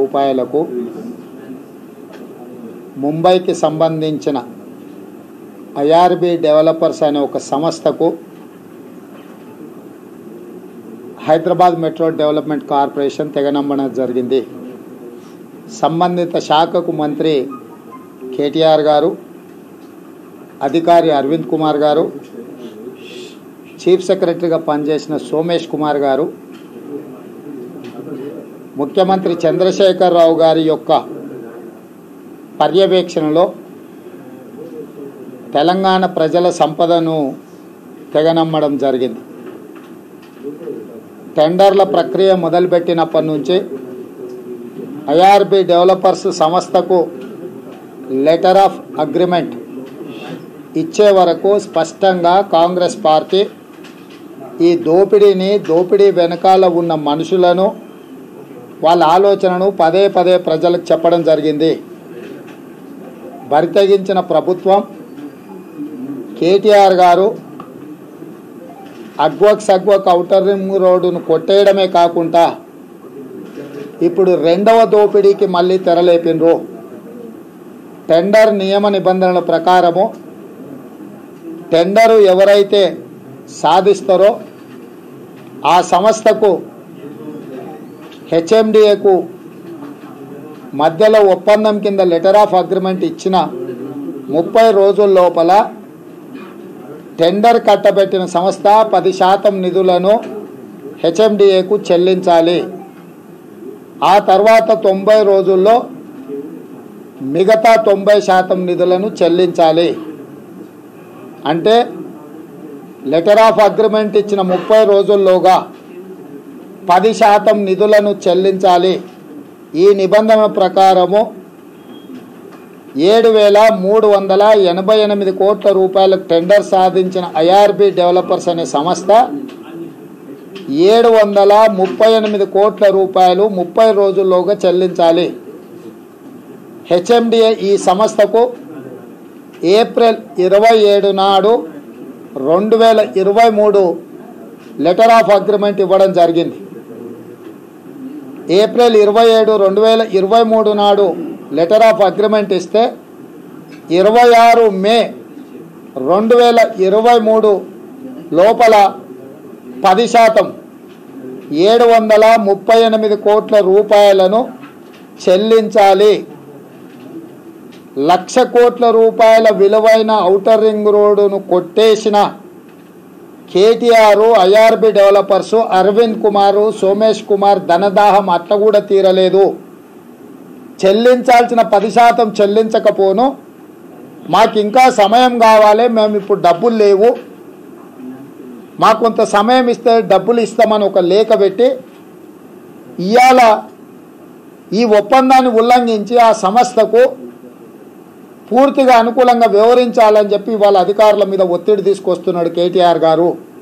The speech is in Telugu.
రూపాయలకు ముంబైకి సంబంధించిన ఐఆర్బి డెవలపర్స్ అనే ఒక సంస్థకు హైదరాబాద్ మెట్రో డెవలప్మెంట్ కార్పొరేషన్ తెగనమ్మడం జరిగింది సంబంధిత శాఖకు మంత్రి కేటీఆర్ గారు అధికారి అరవింద్ కుమార్ గారు చీఫ్ సెక్రటరీగా పనిచేసిన సోమేష్ కుమార్ గారు ముఖ్యమంత్రి చంద్రశేఖరరావు గారి యొక్క పర్యవేక్షణలో తెలంగాణ ప్రజల సంపదను తెగనమ్మడం జరిగింది టెండర్ల ప్రక్రియ మొదలుపెట్టినప్పటి నుంచి ఐఆర్బి డెవలపర్స్ సంస్థకు లెటర్ ఆఫ్ అగ్రిమెంట్ ఇచ్చే వరకు స్పష్టంగా కాంగ్రెస్ పార్టీ ఈ దోపిడీని దోపిడీ వెనకాల ఉన్న మనుషులను వాళ్ళ ఆలోచనను పదే పదే ప్రజలకు చెప్పడం జరిగింది బరితెగించిన ప్రభుత్వం కేటీఆర్ గారు అగ్వక్ సగ్వక్ ఔటర్ రింగ్ రోడ్డును కొట్టేయడమే కాకుండా ఇప్పుడు రెండవ దోపిడీకి మళ్ళీ తెరలేపినరు టెండర్ నియమ నిబంధనల ప్రకారము టెండరు ఎవరైతే సాధిస్తారో ఆ సంస్థకు హెచ్ఎండిఏకు మధ్యలో ఒప్పందం కింద లెటర్ ఆఫ్ అగ్రిమెంట్ ఇచ్చిన ముప్పై రోజుల లోపల టెండర్ కట్టబెట్టిన సంస్థ పది శాతం నిధులను హెచ్ఎండిఏకు చెల్లించాలి ఆ తర్వాత తొంభై రోజుల్లో మిగతా తొంభై శాతం నిధులను చెల్లించాలి అంటే లెటర్ ఆఫ్ అగ్రిమెంట్ ఇచ్చిన ముప్పై రోజుల్లోగా పది శాతం నిధులను చెల్లించాలి ఈ నిబంధన ప్రకారము ఏడు వేల మూడు వందల ఎనభై ఎనిమిది కోట్ల రూపాయలకు టెండర్ సాధించిన ఐఆర్బి డెవలపర్స్ అనే సంస్థ ఏడు వందల ముప్పై ఎనిమిది కోట్ల రూపాయలు ముప్పై రోజుల్లోగా చెల్లించాలి హెచ్ఎండిఏ ఈ సంస్థకు ఏప్రిల్ ఇరవై ఏడు నాడు రెండు వేల ఇరవై మూడు లెటర్ ఆఫ్ అగ్రిమెంట్ ఇవ్వడం జరిగింది ఏప్రిల్ ఇరవై ఏడు రెండు వేల ఇరవై మూడు నాడు లెటర్ ఆఫ్ అగ్రిమెంట్ ఇస్తే ఇరవై ఆరు మే రెండు వేల ఇరవై మూడు లోపల పది శాతం ఏడు వందల ముప్పై ఎనిమిది కోట్ల రూపాయలను చెల్లించాలి లక్ష కోట్ల రూపాయల విలువైన ఔటర్ రింగ్ రోడ్డును కొట్టేసిన కేటీఆర్ ఐఆర్బి డెవలపర్స్ అరవింద్ కుమార్ సోమేష్ కుమార్ ధనదాహం అట్ల కూడా తీరలేదు చెల్లించాల్సిన పది శాతం చెల్లించకపోను మాకు ఇంకా సమయం కావాలి మేము ఇప్పుడు డబ్బులు లేవు మాకు కొంత సమయం ఇస్తే డబ్బులు ఇస్తామని ఒక లేఖ పెట్టి ఇవాళ ఈ ఒప్పందాన్ని ఉల్లంఘించి ఆ సంస్థకు పూర్తిగా అనుకూలంగా వివరించాలని చెప్పి వాళ్ళ అధికారుల మీద ఒత్తిడి తీసుకొస్తున్నాడు కేటీఆర్ గారు